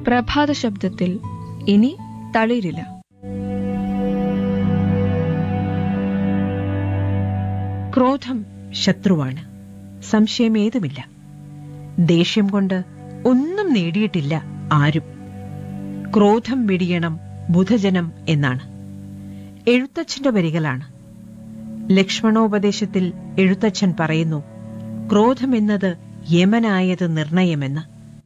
പ്രഭാത ശബ്ദത്തിൽ ഇനി തളിരില്ല ക്രോധം ശത്രുവാണ് സംശയമേതുമില്ല ദേഷ്യം കൊണ്ട് ഒന്നും നേടിയിട്ടില്ല ആരും ക്രോധം വെടിയണം ബുധജനം എന്നാണ് എഴുത്തച്ഛന്റെ വരികളാണ് ലക്ഷ്മണോപദേശത്തിൽ എഴുത്തച്ഛൻ പറയുന്നു ക്രോധമെന്നത് യമനായത് നിർണയമെന്ന്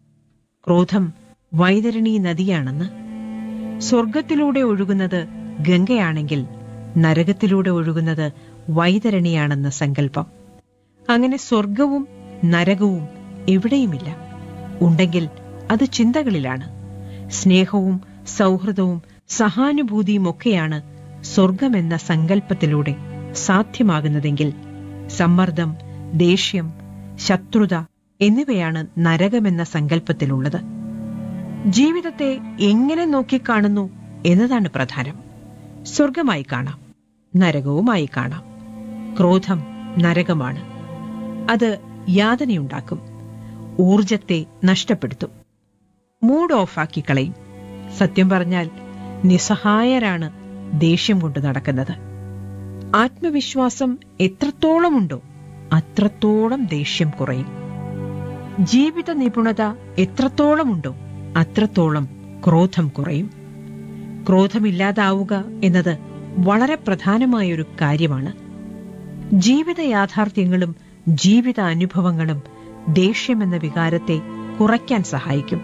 ക്രോധം വൈതരണി നദിയാണെന്ന് സ്വർഗത്തിലൂടെ ഒഴുകുന്നത് ഗംഗയാണെങ്കിൽ നരകത്തിലൂടെ ഒഴുകുന്നത് വൈതരണിയാണെന്ന സങ്കല്പം അങ്ങനെ സ്വർഗവും നരകവും എവിടെയുമില്ല ഉണ്ടെങ്കിൽ അത് ചിന്തകളിലാണ് സ്നേഹവും സൗഹൃദവും സഹാനുഭൂതിയും ഒക്കെയാണ് സ്വർഗമെന്ന സങ്കല്പത്തിലൂടെ സാധ്യമാകുന്നതെങ്കിൽ സമ്മർദ്ദം ദേഷ്യം ശത്രുത എന്നിവയാണ് നരകമെന്ന സങ്കല്പത്തിലുള്ളത് ജീവിതത്തെ എങ്ങനെ നോക്കിക്കാണുന്നു എന്നതാണ് പ്രധാനം സ്വർഗമായി കാണാം നരകവുമായി കാണാം ക്രോധം നരകമാണ് അത് യാതനയുണ്ടാക്കും ഊർജത്തെ നഷ്ടപ്പെടുത്തും മൂഡ് ഓഫാക്കി കളയും സത്യം പറഞ്ഞാൽ നിസ്സഹായരാണ് ദേഷ്യം കൊണ്ട് നടക്കുന്നത് ആത്മവിശ്വാസം എത്രത്തോളമുണ്ടോ അത്രത്തോളം ദേഷ്യം കുറയും ജീവിത നിപുണത എത്രത്തോളമുണ്ടോ അത്രത്തോളം ക്രോധം കുറയും ക്രോധമില്ലാതാവുക എന്നത് വളരെ പ്രധാനമായൊരു കാര്യമാണ് ജീവിത യാഥാർത്ഥ്യങ്ങളും ജീവിത അനുഭവങ്ങളും ദേഷ്യമെന്ന വികാരത്തെ കുറയ്ക്കാൻ സഹായിക്കും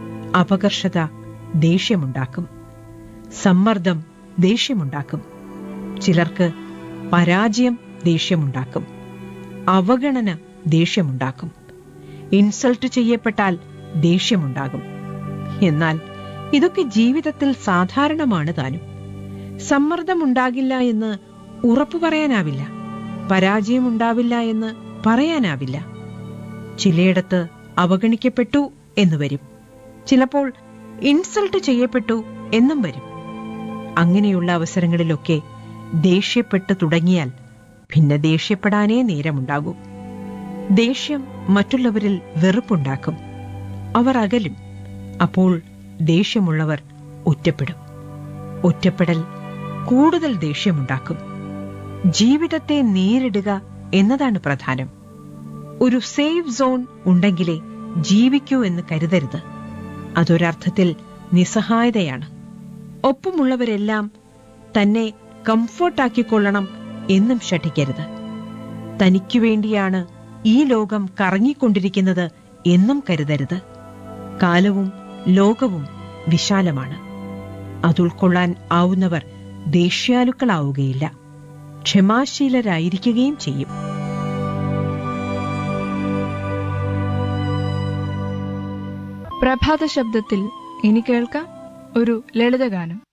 അപകർഷത ദേഷ്യമുണ്ടാക്കും സമ്മർദ്ദം ദേഷ്യമുണ്ടാക്കും ചിലർക്ക് പരാജയം ദേഷ്യമുണ്ടാക്കും അവഗണന ദേഷ്യമുണ്ടാക്കും ഇൻസൾട്ട് ചെയ്യപ്പെട്ടാൽ ദേഷ്യമുണ്ടാകും എന്നാൽ ഇതൊക്കെ ജീവിതത്തിൽ സാധാരണമാണ് താനും സമ്മർദ്ദമുണ്ടാകില്ല എന്ന് ഉറപ്പു പറയാനാവില്ല പരാജയമുണ്ടാവില്ല എന്ന് പറയാനാവില്ല ചിലയിടത്ത് അവഗണിക്കപ്പെട്ടു എന്ന് വരും ചിലപ്പോൾ ഇൻസൾട്ട് ചെയ്യപ്പെട്ടു എന്നും വരും അങ്ങനെയുള്ള അവസരങ്ങളിലൊക്കെ ദേഷ്യപ്പെട്ടു തുടങ്ങിയാൽ പിന്നെ ദേഷ്യപ്പെടാനേ നേരമുണ്ടാകൂ ദേഷ്യം മറ്റുള്ളവരിൽ വെറുപ്പുണ്ടാക്കും അവർ അകലും അപ്പോൾ ദേഷ്യമുള്ളവർ ഒറ്റപ്പെടും ഒറ്റപ്പെടൽ കൂടുതൽ ദേഷ്യമുണ്ടാക്കും ജീവിതത്തെ നേരിടുക എന്നതാണ് പ്രധാനം ഒരു സേഫ് സോൺ ഉണ്ടെങ്കിലേ ജീവിക്കൂ എന്ന് കരുതരുത് അതൊരർത്ഥത്തിൽ നിസ്സഹായതയാണ് ഒപ്പമുള്ളവരെല്ലാം തന്നെ കംഫർട്ടാക്കിക്കൊള്ളണം എന്നും ശഠിക്കരുത് തനിക്കു വേണ്ടിയാണ് ഈ ലോകം കറങ്ങിക്കൊണ്ടിരിക്കുന്നത് എന്നും കരുതരുത് കാലവും ലോകവും വിശാലമാണ് അതുൾക്കൊള്ളാൻ ആവുന്നവർ ദേഷ്യാലുക്കളാവുകയില്ല ക്ഷമാശീലരായിരിക്കുകയും ചെയ്യും പ്രഭാത ശബ്ദത്തിൽ ഇനി കേൾക്കാം ഒരു ലളിതഗാനം